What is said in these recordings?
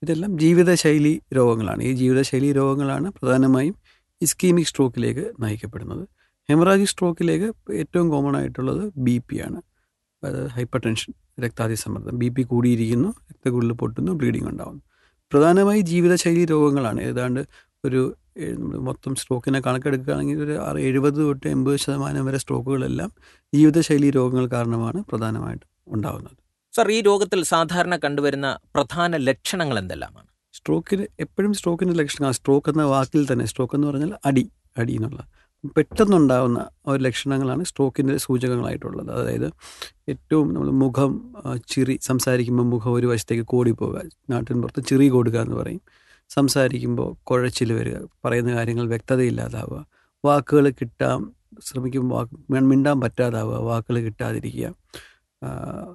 ഇതെല്ലാം ജീവിതശൈലി രോഗങ്ങളാണ് ഈ ജീവിതശൈലി രോഗങ്ങളാണ് പ്രധാനമായും ഇസ്കീമിക് സ്ട്രോക്കിലേക്ക് നയിക്കപ്പെടുന്നത് ഹെമറാജിക് സ്ട്രോക്കിലേക്ക് ഏറ്റവും കോമൺ ആയിട്ടുള്ളത് ബി പി ആണ് അതായത് ഹൈപ്പർ ടെൻഷൻ രക്താതിസമ്മർദ്ദം ബി പി കൂടിയിരിക്കുന്നു രക്തക്കുഴൽ പൊട്ടുന്നു ബ്ലീഡിംഗ് ഉണ്ടാകുന്നു പ്രധാനമായി ജീവിതശൈലി രോഗങ്ങളാണ് ഏതാണ്ട് ഒരു ഏഴ് നമ്മള് മൊത്തം സ്ട്രോക്കിനെ കണക്കെടുക്കുകയാണെങ്കിൽ ഒരു ആറ് എഴുപത് തൊട്ട് എൺപത് ശതമാനം വരെ സ്ട്രോക്കുകളെല്ലാം ജീവിതശൈലി രോഗങ്ങൾ കാരണമാണ് പ്രധാനമായിട്ടും ഉണ്ടാകുന്നത് സർ ഈ രോഗത്തിൽ സാധാരണ കണ്ടുവരുന്ന പ്രധാന ലക്ഷണങ്ങൾ എന്തെല്ലാമാണ് സ്ട്രോക്കിന് എപ്പോഴും സ്ട്രോക്കിൻ്റെ ലക്ഷണങ്ങൾ സ്ട്രോക്ക് എന്ന വാക്കിൽ തന്നെ സ്ട്രോക്ക് എന്ന് പറഞ്ഞാൽ അടി അടി എന്നുള്ള പെട്ടെന്നുണ്ടാകുന്ന ഒരു ലക്ഷണങ്ങളാണ് സ്ട്രോക്കിൻ്റെ സൂചകങ്ങളായിട്ടുള്ളത് അതായത് ഏറ്റവും നമ്മൾ മുഖം ആ, ചിരി സംസാരിക്കുമ്പോൾ മുഖം ഒരു വശത്തേക്ക് കോടിപ്പോവുക നാട്ടിൻ പുറത്ത് ചിറി കൊടുക്കുക എന്ന് പറയും സംസാരിക്കുമ്പോൾ കുഴച്ചിൽ വരിക പറയുന്ന കാര്യങ്ങൾ വ്യക്തതയില്ലാതാവുക വാക്കുകൾ കിട്ടാൻ ശ്രമിക്കുമ്പോൾ വാക്ക് മിണ്ടാൻ പറ്റാതാവുക വാക്കുകൾ കിട്ടാതിരിക്കുക ആ,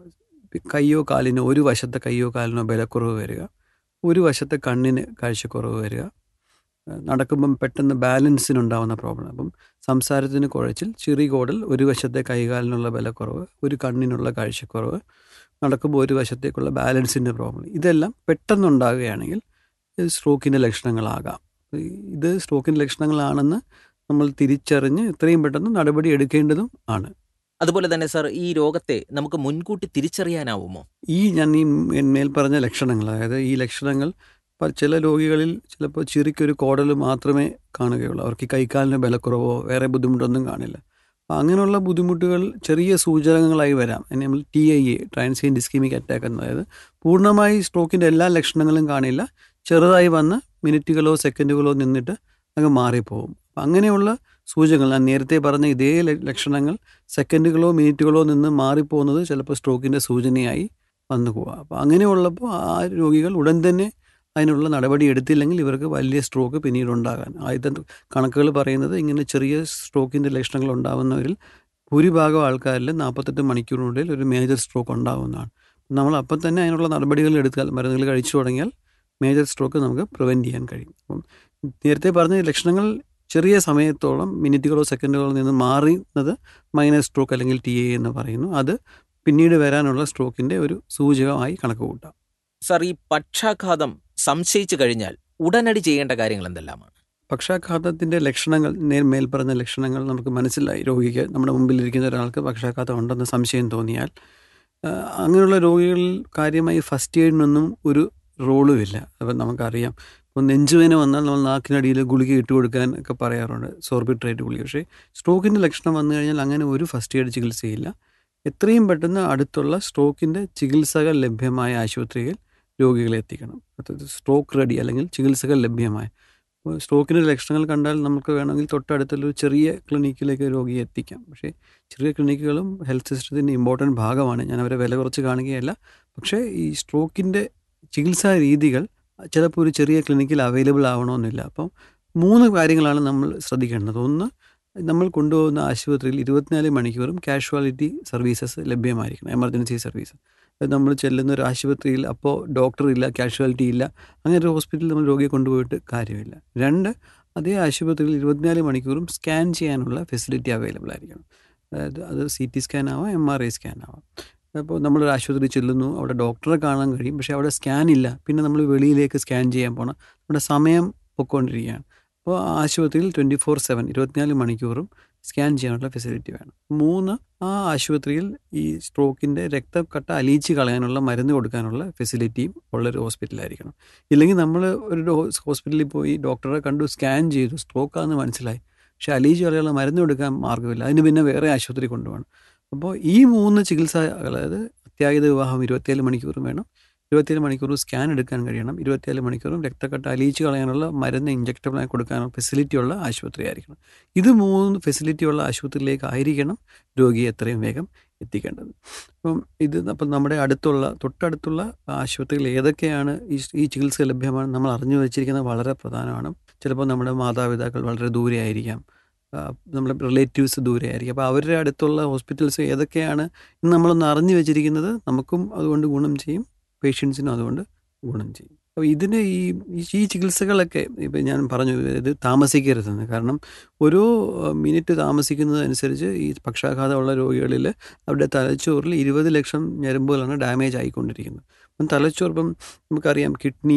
കയ്യോ കാലിനോ ഒരു വശത്തെ കയ്യോ കാലിനോ ബലക്കുറവ് വരിക ഒരു വശത്തെ കണ്ണിന് കാഴ്ചക്കുറവ് വരിക നടക്കുമ്പം പെട്ടെന്ന് ബാലൻസിനുണ്ടാവുന്ന പ്രോബ്ലം അപ്പം സംസാരത്തിന് കുഴച്ചിൽ ചിറി കോടൽ ഒരു വശത്തെ കൈകാലിനുള്ള ബലക്കുറവ് ഒരു കണ്ണിനുള്ള കാഴ്ചക്കുറവ് നടക്കുമ്പോൾ ഒരു വശത്തേക്കുള്ള ബാലൻസിൻ്റെ പ്രോബ്ലം ഇതെല്ലാം പെട്ടെന്നുണ്ടാകുകയാണെങ്കിൽ ഇത് സ്ട്രോക്കിൻ്റെ ലക്ഷണങ്ങളാകാം ഇത് സ്ട്രോക്കിൻ്റെ ലക്ഷണങ്ങളാണെന്ന് നമ്മൾ തിരിച്ചറിഞ്ഞ് എത്രയും പെട്ടെന്ന് നടപടി എടുക്കേണ്ടതും ആണ് അതുപോലെ തന്നെ സർ ഈ രോഗത്തെ നമുക്ക് മുൻകൂട്ടി തിരിച്ചറിയാനാവുമോ ഈ ഞാൻ ഈ മേൽ പറഞ്ഞ ലക്ഷണങ്ങൾ അതായത് ഈ ലക്ഷണങ്ങൾ പ- ചില രോഗികളിൽ ചിലപ്പോൾ ചിറിക്കൊരു കോടൽ മാത്രമേ കാണുകയുള്ളൂ അവർക്ക് ഈ കൈക്കാലിന് ബലക്കുറവോ വേറെ ബുദ്ധിമുട്ടൊന്നും കാണില്ല അപ്പോൾ അങ്ങനെയുള്ള ബുദ്ധിമുട്ടുകൾ ചെറിയ സൂചകങ്ങളായി വരാം അതിനെ നമ്മൾ T I A transient ischemic attack എന്ന് അതായത് പൂർണ്ണമായി സ്ട്രോക്കിൻ്റെ എല്ലാ ലക്ഷണങ്ങളും കാണില്ല ചെറുതായി വന്ന് മിനിറ്റുകളോ സെക്കൻഡുകളോ നിന്നിട്ട് അങ്ങ് മാറിപ്പോകും അപ്പം അങ്ങനെയുള്ള സൂചകങ്ങൾ ഞാൻ നേരത്തെ പറഞ്ഞ ഇതേ ല- ലക്ഷണങ്ങൾ സെക്കൻഡുകളോ മിനിറ്റുകളോ നിന്ന് മാറിപ്പോകുന്നത് ചിലപ്പോൾ സ്ട്രോക്കിൻ്റെ സൂചനയായി വന്നു പോവാം അപ്പോൾ അങ്ങനെയുള്ളപ്പോൾ ആ രോഗികൾ ഉടൻ തന്നെ അതിനുള്ള നടപടി എടുത്തില്ലെങ്കിൽ ഇവർക്ക് വലിയ സ്ട്രോക്ക് പിന്നീട് ഉണ്ടാകാൻ ആദ്യത്തെ കണക്കുകൾ പറയുന്നത് ഇങ്ങനെ ചെറിയ സ്ട്രോക്കിൻ്റെ ലക്ഷണങ്ങൾ ഉണ്ടാകുന്നവരിൽ ഭൂരിഭാഗം ആൾക്കാരിൽ നാൽപ്പത്തെട്ട് മണിക്കൂറിനുള്ളിൽ ഒരു മേജർ സ്ട്രോക്ക് ഉണ്ടാകുന്നതാണ് നമ്മൾ അപ്പം തന്നെ അതിനുള്ള നടപടികൾ എടുത്താൽ മരുന്നുകൾ കഴിച്ചു തുടങ്ങിയാൽ മേജർ സ്ട്രോക്ക് നമുക്ക് പ്രിവെൻറ്റ് ചെയ്യാൻ കഴിയും അപ്പം നേരത്തെ പറഞ്ഞ ലക്ഷണങ്ങൾ ചെറിയ സമയത്തോളം മിനിറ്റുകളോ സെക്കൻഡുകളോ നിന്ന് മാറുന്നത് മൈനർ സ്ട്രോക്ക് അല്ലെങ്കിൽ ടി എ എന്ന് പറയുന്നു അത് പിന്നീട് വരാനുള്ള സ്ട്രോക്കിൻ്റെ ഒരു സൂചകമായി കണക്ക് കൂട്ടാം സർ ഈ പക്ഷാഘാതം സംശയിച്ചു കഴിഞ്ഞാൽ ഉടനടി ചെയ്യേണ്ട കാര്യങ്ങൾ എന്തെല്ലാമാണ് പക്ഷാഘാതത്തിൻ്റെ ലക്ഷണങ്ങൾ നേർ മേൽ പറഞ്ഞ ലക്ഷണങ്ങൾ നമുക്ക് മനസ്സിലായി രോഗിക്ക് നമ്മുടെ മുമ്പിലിരിക്കുന്ന ഒരാൾക്ക് പക്ഷാഘാതം ഉണ്ടെന്ന് സംശയം തോന്നിയാൽ ആ, അങ്ങനെയുള്ള രോഗികളിൽ കാര്യമായി ഫസ്റ്റ് എയ്ഡിനൊന്നും ഒരു റോളുമില്ല അപ്പം നമുക്കറിയാം ഇപ്പോൾ നെഞ്ചുവേന വന്നാൽ നമ്മൾ നാക്കിനടിയിൽ ഗുളിക ഇട്ട് കൊടുക്കാൻ ഒക്കെ പറയാറുണ്ട് സോർബിട്രേറ്റ് ഗുളിക പക്ഷേ സ്ട്രോക്കിൻ്റെ ലക്ഷണം വന്നു കഴിഞ്ഞാൽ അങ്ങനെ ഒരു ഫസ്റ്റ് എയ്ഡ് ചികിത്സയില്ല എത്രയും പെട്ടെന്ന് അടുത്തുള്ള സ്ട്രോക്കിൻ്റെ ചികിത്സകൾ ലഭ്യമായ ആശുപത്രിയിൽ രോഗികളെ എത്തിക്കണം അതായത് സ്ട്രോക്ക് റെഡി അല്ലെങ്കിൽ ചികിത്സകൾ ലഭ്യമായ അപ്പോൾ സ്ട്രോക്കിൻ്റെ ലക്ഷണങ്ങൾ കണ്ടാൽ നമുക്ക് വേണമെങ്കിൽ തൊട്ടടുത്തുള്ള ഒരു ചെറിയ ക്ലിനിക്കിലേക്ക് രോഗിയെ എത്തിക്കാം പക്ഷേ ചെറിയ ക്ലിനിക്കുകളും ഹെൽത്ത് സിസ്റ്റത്തിൻ്റെ ഇമ്പോർട്ടൻറ്റ് ഭാഗമാണ് ഞാൻ അവരെ വില കുറച്ച് കാണുകയല്ല പക്ഷേ ഈ സ്ട്രോക്കിൻ്റെ ചികിത്സാ രീതികൾ ചിലപ്പോൾ ഒരു ചെറിയ ക്ലിനിക്കിൽ അവൈലബിൾ ആവണമെന്നില്ല അപ്പം മൂന്ന് കാര്യങ്ങളാണ് നമ്മൾ ശ്രദ്ധിക്കേണ്ടത് ഒന്ന് നമ്മൾ കൊണ്ടുപോകുന്ന ആശുപത്രിയിൽ ഇരുപത്തിനാല് മണിക്കൂറും കാഷ്വാലിറ്റി സർവീസസ് ലഭ്യമായിരിക്കണം എമർജൻസി സർവീസ് അത് നമ്മൾ ചെല്ലുന്ന ഒരു ആശുപത്രിയിൽ അപ്പോൾ ഡോക്ടർ ഇല്ല കാഷ്വാലിറ്റി ഇല്ല അങ്ങനെ ഒരു ഹോസ്പിറ്റലിൽ നമ്മൾ രോഗിയെ കൊണ്ടുപോയിട്ട് കാര്യമില്ല രണ്ട് അതേ ആശുപത്രിയിൽ ഇരുപത്തിനാല് മണിക്കൂറും സ്കാൻ ചെയ്യാനുള്ള ഫെസിലിറ്റി അവൈലബിൾ ആയിരിക്കണം അതായത് അത് സി ടി സ്കാൻ ആവാം എം ആർ ഐ സ്കാൻ ആവാം അപ്പോൾ നമ്മളൊരു ആശുപത്രി ചെല്ലുന്നു അവിടെ ഡോക്ടറെ കാണാൻ കഴിയും പക്ഷേ അവിടെ സ്കാൻ ഇല്ല പിന്നെ നമ്മൾ വെളിയിലേക്ക് സ്കാൻ ചെയ്യാൻ പോകണം നമ്മുടെ സമയം പൊയ്ക്കൊണ്ടിരിക്കുകയാണ് അപ്പോൾ ആ ആശുപത്രിയിൽ ട്വൻറ്റി ഫോർ സെവൻ ഇരുപത്തിനാല് മണിക്കൂറും സ്കാൻ ചെയ്യാനുള്ള ഫെസിലിറ്റി വേണം മൂന്ന് ആ ആശുപത്രിയിൽ ഈ സ്ട്രോക്കിൻ്റെ രക്തക്കട്ട അലിയിച്ച് കളയാനുള്ള മരുന്ന് കൊടുക്കാനുള്ള ഫെസിലിറ്റിയും ഉള്ളൊരു ഹോസ്പിറ്റലായിരിക്കണം ഇല്ലെങ്കിൽ നമ്മൾ ഒരു ഡോ- ഹോസ്പിറ്റലിൽ പോയി ഡോക്ടറെ കണ്ടു സ്കാൻ ചെയ്തു സ്ട്രോക്കാണെന്ന് മനസ്സിലായി പക്ഷേ അലിയിച്ച് കളയാനുള്ള മരുന്ന് കൊടുക്കാൻ മാർഗ്ഗമില്ല അതിന് പിന്നെ വേറെ ആശുപത്രി കൊണ്ടുപോകണം അപ്പോൾ ഈ മൂന്ന് ചികിത്സ അതായത് അത്യാഹിത വിവാഹം ഇരുപത്തിയേഴ് മണിക്കൂറും വേണം ഇരുപത്തിയേഴ് മണിക്കൂർ സ്കാൻ എടുക്കാൻ കഴിയണം ഇരുപത്തിയേഴ് മണിക്കൂറും രക്തക്കട്ട അലിയിച്ച് കളയാനുള്ള മരുന്ന് ഇഞ്ചക്റ്റബിളായി കൊടുക്കാനുള്ള ഫെസിലിറ്റി ഉള്ള ആശുപത്രി ആയിരിക്കണം ഇത് മൂന്ന് ഫെസിലിറ്റി ഉള്ള ആശുപത്രിയിലേക്ക് ആയിരിക്കണം രോഗിയെ എത്രയും വേഗം എത്തിക്കേണ്ടത് അപ്പം ഇത് അപ്പം നമ്മുടെ അടുത്തുള്ള തൊട്ടടുത്തുള്ള ആശുപത്രികൾ ഏതൊക്കെയാണ് ഈ ഈ ചികിത്സ ലഭ്യമാണ് നമ്മൾ അറിഞ്ഞു വെച്ചിരിക്കുന്നത് വളരെ പ്രധാനമാണ് ചിലപ്പോൾ നമ്മുടെ മാതാപിതാക്കൾ വളരെ ദൂരെ ആയിരിക്കാം ആ, നമ്മുടെ റിലേറ്റീവ്സ് ദൂരെ ആയിരിക്കും അപ്പോൾ അവരുടെ അടുത്തുള്ള ഹോസ്പിറ്റൽസ് ഏതൊക്കെയാണ് എന്ന് നമ്മളൊന്ന് അറിഞ്ഞു വെച്ചിരിക്കുന്നത് നമുക്കും അതുകൊണ്ട് ഗുണം ചെയ്യും പേഷ്യൻസിനും അതുകൊണ്ട് ഗുണം ചെയ്യും അപ്പോൾ ഇതിന് ഈ ഈ- ഈ ചികിത്സകളൊക്കെ ഇപ്പം ഞാൻ പറഞ്ഞു ഇത് താമസിക്കരുതെന്ന് കാരണം ഓരോ അഹ്, മിനിറ്റ് താമസിക്കുന്നതനുസരിച്ച് ഈ പക്ഷാഘാതമുള്ള രോഗികളിൽ അവരുടെ തലച്ചോറിൽ ഇരുപത് ലക്ഷം ഞരമ്പുകളാണ് ഡാമേജ് ആയിക്കൊണ്ടിരിക്കുന്നത് അപ്പം തലച്ചോർ ഇപ്പം നമുക്കറിയാം കിഡ്നി